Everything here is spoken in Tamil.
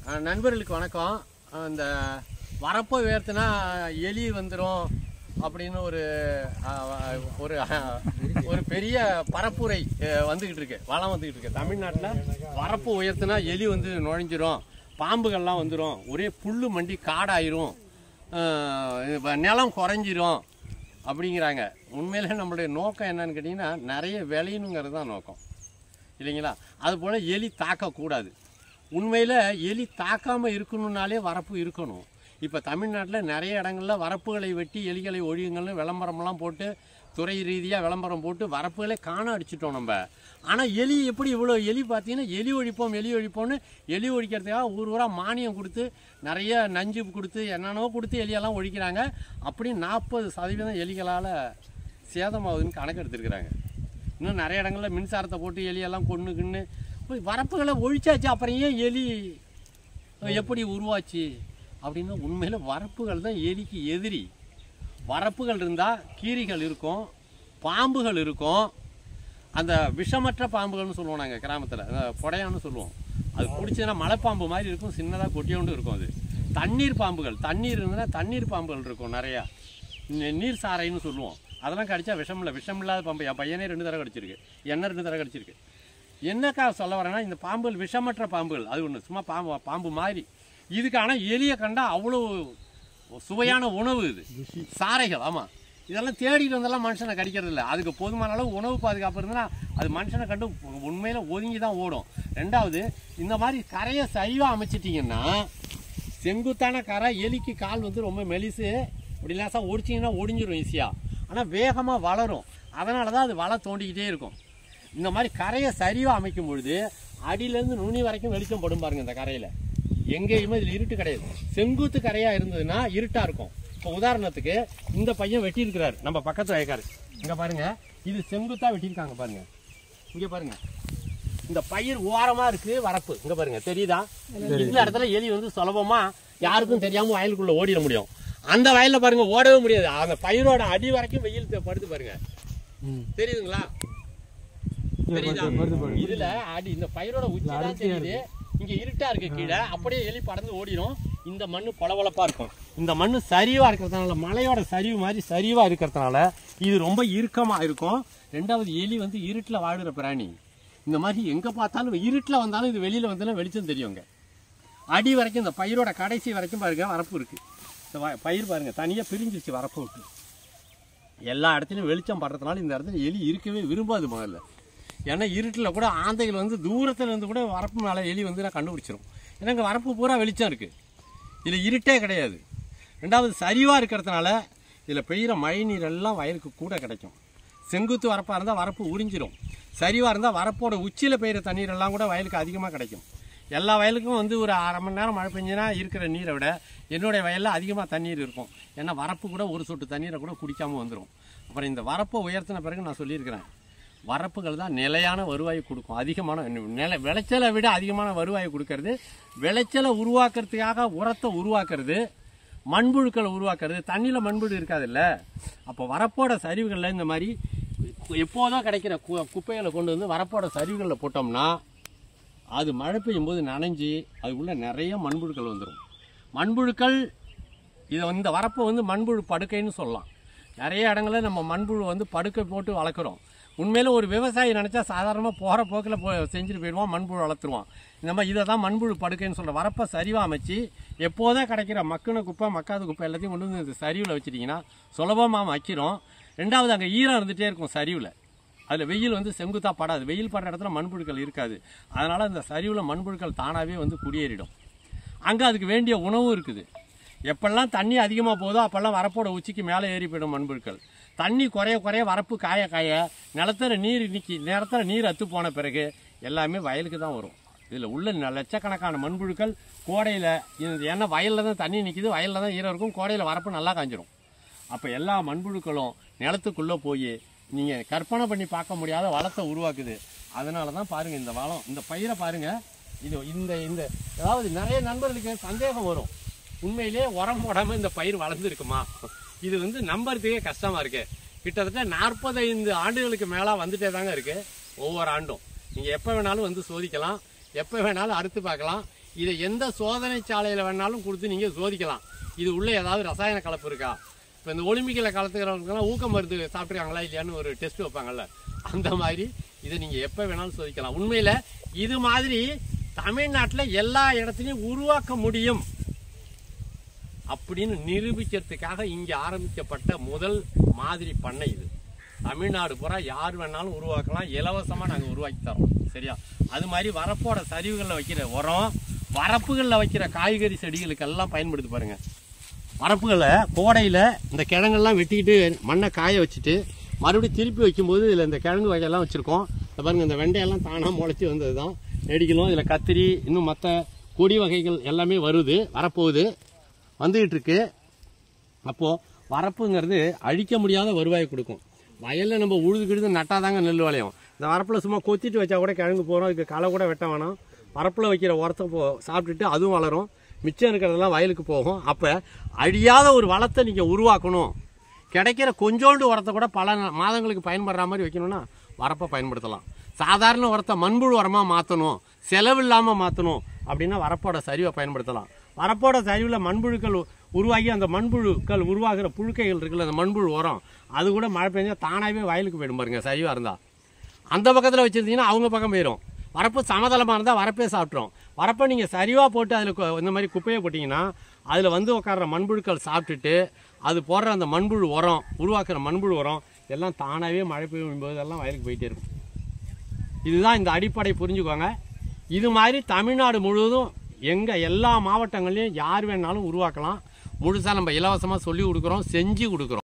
அஹ், நண்பர்களுக்கு வணக்கம் அந்த வரப்போ உயர்த்தினா எலி வந்துடும் அப்படின்னு ஒரு அஹ், ஒரு அஹ், ஒரு பெரிய பரப்புரை அஹ், வந்துகிட்டு இருக்கு வளம் வந்துகிட்டு இருக்கு தமிழ்நாட்டில் வரப்பு உயர்த்தினா எலி வந்து நுழைஞ்சிரும் பாம்புகள்லாம் வந்துடும் ஒரே புல்லு மண்டி காடாயிரும் அஹ், இப்ப நிலம் குறைஞ்சிரும் அப்படிங்கிறாங்க உண்மையிலே நம்மளுடைய நோக்கம் என்னன்னு கேட்டிங்கன்னா நிறைய விளையணுங்கிறது தான் நோக்கம் இல்லைங்களா அதுபோல் எலி தாக்கக்கூடாது உண்மையில் எலி தாக்காமல் இருக்கணும்னாலே வரப்பு இருக்கணும் இப்போ தமிழ்நாட்டில் நிறைய இடங்கள்ல வரப்புகளை வெட்டி எலிகளை ஒழியுங்கள்னு விளம்பரம்லாம் போட்டு துறை ரீதியாக விளம்பரம் போட்டு வரப்புகளை காண அடிச்சிட்டோம் நம்ம ஆனால் எலி எப்படி இவ்வளோ எலி பார்த்தீங்கன்னா எலி ஒழிப்போம் எலி ஒழிப்போம்னு எலி ஒழிக்கிறதுக்காக ஊர் ஊராக மானியம் கொடுத்து நிறைய நஞ்சு கொடுத்து என்னென்னவோ கொடுத்து எலியெல்லாம் ஒழிக்கிறாங்க அப்படி நாற்பது சதவீதம் எலிகளால் சேதமாகுதுன்னு கணக்கு எடுத்திருக்கிறாங்க இன்னும் நிறைய இடங்கள்ல மின்சாரத்தை போட்டு எலியெல்லாம் கொன்று கின்னு போய் வரப்புகளை ஒழிச்சாச்சு அப்புறம் ஏன் எலி எப்படி உருவாச்சு அப்படின்னா உண்மையில் வரப்புகள் தான் எலிக்கு எதிரி வரப்புகள் இருந்தால் கீரிகள் இருக்கும் பாம்புகள் இருக்கும் அந்த விஷமற்ற பாம்புகள்னு சொல்லுவோம் நாங்கள் கிராமத்தில் புடையான்னு சொல்லுவோம் அது பிடிச்சதுன்னா மலைப்பாம்பு மாதிரி இருக்கும் சின்னதாக கொட்டியோண்டு இருக்கும் அது தண்ணீர் பாம்புகள் தண்ணீர் இருந்ததுன்னா தண்ணீர் பாம்புகள் இருக்கும் நிறையா நி- நீர் சாரைன்னு சொல்லுவோம் அதெல்லாம் கடிச்சா விஷம் இல்லை விஷம் இல்லாத பாம்பு என் பையனே ரெண்டு தடவை கடிச்சிருக்கு என்ன ரெண்டு தடவை கடிச்சிருக்கு என்னக்கா சொல்ல வரேன்னா இந்த பாம்புகள் விஷமற்ற பாம்புகள் அது ஒன்று சும்மா பாம்பு பாம்பு மாதிரி இதுக்கு ஆனால் எலியை கண்டா அவ்வளோ சுவையான உணவு இது சாரைகள் ஆமாம் இதெல்லாம் தேடிட்டு வந்தெல்லாம் மனுஷனை கடிக்கிறது இல்லை அதுக்கு போதுமான அளவு உணவு பாதுகாப்பு இருந்ததுன்னா அது மனுஷனை கண்டு உண்மையில ஒதுங்கி தான் ஓடும் ரெண்டாவது இந்த மாதிரி கரையை சரிவாக அமைச்சிட்டிங்கன்னா செங்குத்தான கரை எலிக்கு கால் வந்து ரொம்ப மெலிசு இப்படி லேசாக ஒடிச்சிங்கன்னா ஒடிஞ்சிரும் ஈஸியாக ஆனால் வேகமாக வளரும் அதனால தான் அது வள தோண்டிக்கிட்டே இருக்கும் இந்த மாதிரி கரையை சரிவாக அமைக்கும் பொழுது அடியிலேருந்து நுனி வரைக்கும் வெளிச்சம் படும் பாருங்க இந்த கரையில் எங்கேயுமே இதில் இருட்டு கிடையாது செங்குத்து கரையாக இருந்ததுன்னா இருட்டாக இருக்கும் இப்போ உதாரணத்துக்கு இந்த பையன் வெட்டியிருக்கிறாரு நம்ம பக்கத்து வயக்காரு இங்கே பாருங்க இது செங்குத்தாக வெட்டியிருக்காங்க பாருங்க இங்கே பாருங்க இந்த பயிர் ஓரமா இருக்கு வரப்பு இங்க பாருங்க தெரியுதா இந்த இடத்துல எலி வந்து சுலபமா யாருக்கும் தெரியாம வயலுக்குள்ள ஓடிட முடியும் அந்த வயல்ல பாருங்க ஓடவே முடியாது அந்த பயிரோட அடி வரைக்கும் வெயில் தெ- படுது பாருங்க தெரியுதுங்களா தெரியுதா இதுல அடி இந்த பயிரோட உச்சி தான் தெரியுது இங்க இருட்டா இருக்கு கீழே அப்படியே எலி பறந்து ஓடிடும் இந்த மண்ணு பளபளப்பா இருக்கும் இந்த மண்ணு சரிவா இருக்கிறதுனால மலையோட சரிவு மாதிரி சரிவா இருக்கிறதுனால இது ரொம்ப இறுக்கமா இருக்கும் ரெண்டாவது எலி வந்து இருட்டுல வாழுற பிராணி இந்த மாதிரி எங்க பார்த்தாலும் இருட்டுல வந்தாலும் இது வெளியில வந்தாலும் வெளிச்சம் தெரியுங்க அடி வரைக்கும் இந்த பயிரோட கடைசி வரைக்கும் பாருங்க வரப்பு இருக்கு இந்த வ- பயிர் பாருங்க தனியா பிரிஞ்சிருச்சு வரப்பு விட்டு எல்லா இடத்துலையும் வெளிச்சம் படுறதுனால இந்த இடத்துல எலி இருக்கவே விரும்பாது முதல்ல ஏன்னா இருட்டில் கூட ஆந்தைகள் வந்து தூரத்துல இருந்து கூட வரப்பு மேலே எலி வந்து நான் கண்டுபிடிச்சிரும் ஏன்னா இங்கே வரப்பு பூரா வெளிச்சம் இருக்குது இதில் இருட்டே கிடையாது ரெண்டாவது சரிவாக இருக்கிறதுனால இதில் பெய்கிற மழை நீர் எல்லாம் வயலுக்கு கூட கிடைக்கும் செங்குத்து வரப்பாக இருந்தால் வரப்பு உறிஞ்சிரும் சரிவாக இருந்தால் வரப்போட உச்சியில் பெய்கிற தண்ணீர் எல்லாம் கூட வயலுக்கு அதிகமாக கிடைக்கும் எல்லா வயலுக்கும் வந்து ஒரு அரை மணி நேரம் மழை பெஞ்சுனா இருக்கிற நீரை விட என்னுடைய வயலில் அதிகமாக தண்ணீர் இருக்கும் ஏன்னா வரப்பு கூட ஒரு சொட்டு தண்ணீரை கூட குடிக்காமல் வந்துடும் அப்புறம் இந்த வரப்பை உயர்த்தின பிறகு நான் சொல்லியிருக்கிறேன் வரப்புகள் தான் நிலையான வருவாயை கொடுக்கும் அதிகமான நில விளைச்சலை விட அதிகமான வருவாயை கொடுக்கறது விளைச்சலை உருவாக்குறதுக்காக உரத்தை உருவாக்குறது மண்புழுக்களை உருவாக்குறது தண்ணியில் மண்புழு இருக்காதுல்ல அப்போ வரப்போட சரிவுகளில் இந்த மாதிரி எப்போதோ கிடைக்கிற கு குப்பைகளை கொண்டு வந்து வரப்போட சரிவுகளில் போட்டோம்னா அது மழை பெய்யும் போது நனைஞ்சு அதுக்குள்ளே நிறைய மண்புழுக்கள் வந்துடும் மண்புழுக்கள் இதை இந்த வரப்பை வந்து மண்புழு படுக்கைன்னு சொல்லலாம் நிறைய இடங்கள்ல நம்ம மண்புழு வந்து படுக்கை போட்டு வளர்க்குறோம் உண்மையில ஒரு விவசாயி நினச்சா சாதாரணமாக போகிற போக்கில் போ செஞ்சுட்டு போயிடுவான் மண்புழு வளர்த்துருவான் இந்த மாதிரி இதை தான் மண்புழு படுக்கைன்னு சொல்கிற வரப்பை சரிவாக அமைச்சு எப்போதே கிடைக்கிற மக்குன குப்பை மக்காத குப்பை எல்லாத்தையும் கொண்டு வந்து இந்த சரிவில் வச்சிட்டிங்கன்னா சுலபமாக வைக்கிறோம் ரெண்டாவது அங்கே ஈரம் இருந்துகிட்டே இருக்கும் சரிவில் அதில் வெயில் வந்து செங்குத்தா படாது வெயில் படுற இடத்துல மண்புழுக்கள் இருக்காது அதனால் இந்த சரிவில் மண்புழுக்கள் தானாகவே வந்து குடியேறிடும் அங்கே அதுக்கு வேண்டிய உணவும் இருக்குது எப்பெல்லாம் தண்ணி அதிகமாக போதோ அப்போல்லாம் வரப்போட உச்சிக்கு மேலே ஏறி போயிடும் மண்புழுக்கள் தண்ணி குறைய குறைய வரப்பு காய காய நிலத்துல நீர் நிற்கி நிலத்துல நீர் அத்து போன பிறகு எல்லாமே வயலுக்கு தான் வரும் இதில் உள்ள ந- லட்சக்கணக்கான மண்புழுக்கள் கோடையில் ஏன்னா வயலில் தான் தண்ணி நிற்கிது வயலில் தான் ஈரம் இருக்கும் கோடையில் வரப்பு நல்லா காஞ்சிரும் அப்போ எல்லா மண்புழுக்களும் நிலத்துக்குள்ளே போய் நீங்கள் கற்பனை பண்ணி பார்க்க முடியாத வளத்தை உருவாக்குது அதனால தான் பாருங்கள் இந்த வளம் இந்த பயிரை பாருங்கள் இது இந்த இந்த அதாவது நிறைய நண்பர்களுக்கு சந்தேகம் வரும் உண்மையிலேயே உரம் போடாமல் இந்த பயிர் வளர்ந்துருக்குமா இது வந்து நம்புறதுக்கே கஷ்டமாக இருக்கு கிட்டத்தட்ட நாற்பத்தைந்து ஆண்டுகளுக்கு மேலே வந்துட்டே தாங்க இருக்கு ஒவ்வொரு ஆண்டும் நீங்கள் எப்போ வேணாலும் வந்து சோதிக்கலாம் எப்போ வேணாலும் அறுத்து பார்க்கலாம் இதை எந்த சோதனை சாலையில் வேணாலும் கொடுத்து நீங்கள் சோதிக்கலாம் இது உள்ள ஏதாவது ரசாயன கலப்பு இருக்கா இப்போ இந்த ஒலிம்பிக்கில் கலத்துக்கிறவங்களுக்கெல்லாம் ஊக்க மருந்து சாப்பிட்ருக்காங்களா இல்லையான்னு ஒரு டெஸ்ட் வைப்பாங்கல்ல அந்த மாதிரி இதை நீங்கள் எப்போ வேணாலும் சோதிக்கலாம் உண்மையில் இது மாதிரி தமிழ்நாட்டில் எல்லா இடத்துலையும் உருவாக்க முடியும் அப்படின்னு நிரூபிக்கிறதுக்காக இங்கே ஆரம்பிக்கப்பட்ட முதல் மாதிரி பண்ணை இது தமிழ்நாடு பூரா யார் வேணாலும் உருவாக்கலாம் இலவசமாக நாங்கள் உருவாக்கி தரோம் சரியா அது மாதிரி வரப்போட சரிவுகளில் வைக்கிற உரம் வரப்புகளில் வைக்கிற காய்கறி செடிகளுக்கெல்லாம் பயன்படுத்தி பாருங்க வரப்புகளில் கோடையில் இந்த கிழங்கெல்லாம் வெட்டிக்கிட்டு மண்ணை காய வச்சுட்டு மறுபடியும் திருப்பி வைக்கும்போது இதில் இந்த கிழங்கு வகையெல்லாம் வச்சுருக்கோம் இந்த பாருங்க இந்த வெண்டையெல்லாம் தானாக முளைச்சி வந்தது தான் நெடிகளும் இதில் கத்திரி இன்னும் மற்ற கொடி வகைகள் எல்லாமே வருது வரப்போகுது வந்துகிட்டு இருக்கு அப்போது வரப்புங்கிறது அழிக்க முடியாத வருவாயை கொடுக்கும் வயலில் நம்ம உழுது கிழுது நட்டாதாங்க நெல் விளையும் இந்த வரப்பில் சும்மா கொத்திட்டு வச்சா கூட கிழங்கு போகிறோம் இதுக்கு களை கூட வெட்ட வேணாம் வரப்பில் வைக்கிற உரத்தை போ சாப்பிட்டுட்டு அதுவும் வளரும் மிச்சம் இருக்கிறதெல்லாம் வயலுக்கு போகும் அப்போ அழியாத ஒரு வளத்தை நீங்கள் உருவாக்கணும் கிடைக்கிற கொஞ்சோண்டு உரத்தை கூட பல நா- மாதங்களுக்கு பயன்படுற மாதிரி வைக்கணும்னா வரப்பை பயன்படுத்தலாம் சாதாரண உரத்தை மண்புழு உரமாக மாற்றணும் செலவு இல்லாமல் மாற்றணும் அப்படின்னா வரப்போட சரிவை பயன்படுத்தலாம் வரப்போட சரிவில் மண்புழுக்கள் உ- உருவாகி அந்த மண்புழுக்கள் உருவாகிற புழுக்கைகள் இருக்குல்ல அந்த மண்புழு உரம் அது கூட மழை பெஞ்சா தானாகவே வயலுக்கு போயிடும் பாருங்க சரிவாக இருந்தால் அந்த பக்கத்தில் வச்சுருந்தீங்கன்னா அவங்க பக்கம் போயிடும் வரப்பு சமதளமாக இருந்தால் வரப்பே சாப்பிட்ரும் வரப்பை நீங்கள் சரிவாக போட்டு அதில் இந்த மாதிரி குப்பையை போட்டிங்கன்னா அதில் வந்து உட்கார்ற மண்புழுக்கள் சாப்பிட்டுட்டு அது போடுற அந்த மண்புழு உரம் உருவாக்குற மண்புழு உரம் எல்லாம் தானாகவே மழை பெய்யும் போது எல்லாம் வயலுக்கு போயிட்டே இருக்கும் இதுதான் இந்த அடிப்படை புரிஞ்சுக்கோங்க இது மாதிரி தமிழ்நாடு முழுவதும் எங்கள் எல்லா மாவட்டங்கள்லையும் யார் வேணாலும் உருவாக்கலாம் முழுசாக நம்ம இலவசமாக சொல்லி கொடுக்குறோம் செஞ்சு கொடுக்குறோம்